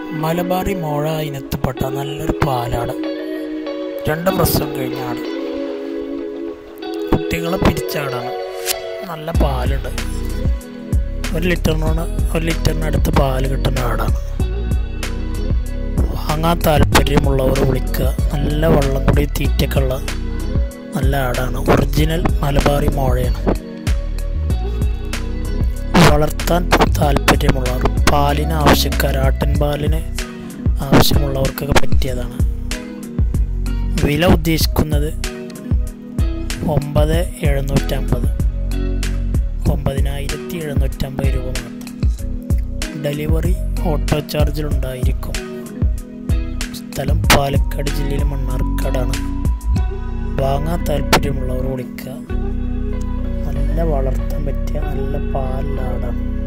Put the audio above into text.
മലബാറി മോഴ ഇനത്തിൽപ്പെട്ട നല്ലൊരു പാലാണ് രണ്ട് പ്രസവം കഴിഞ്ഞ ആട് കുട്ടികളെ പിരിച്ചാടാണ് നല്ല പാലുണ്ട് ഒരു ലിറ്ററിനോട് ഒരു ലിറ്ററിനടുത്ത് പാല് കിട്ടുന്ന ആടാണ് വാങ്ങാൻ താല്പര്യമുള്ളവർ വിളിക്കുക നല്ല വെള്ളം കൂടി തീറ്റക്കുള്ള നല്ല ആടാണ് ഒറിജിനൽ മലബാറി മോഴയാണ് വളർത്താൻ താല്പര്യമുള്ളവർ പാലിന് ആവശ്യക്കാർ ആട്ടിൻ പാലിന് ആവശ്യമുള്ളവർക്കൊക്കെ പറ്റിയതാണ് വില ഉദ്ദേശിക്കുന്നത് ഒമ്പത് എഴുന്നൂറ്റമ്പത് ഒമ്പതിനായിരത്തി എഴുന്നൂറ്റമ്പത് രൂപ മാത്രം ഡെലിവറി ഓട്ടോ ചാർജിലുണ്ടായിരിക്കും സ്ഥലം പാലക്കാട് ജില്ലയിലെ മണ്ണാർക്കാടാണ് വാങ്ങാൻ താല്പര്യമുള്ളവർ വിളിക്കുക നല്ല വളർത്താൻ പറ്റിയ നല്ല പാലാടാണ്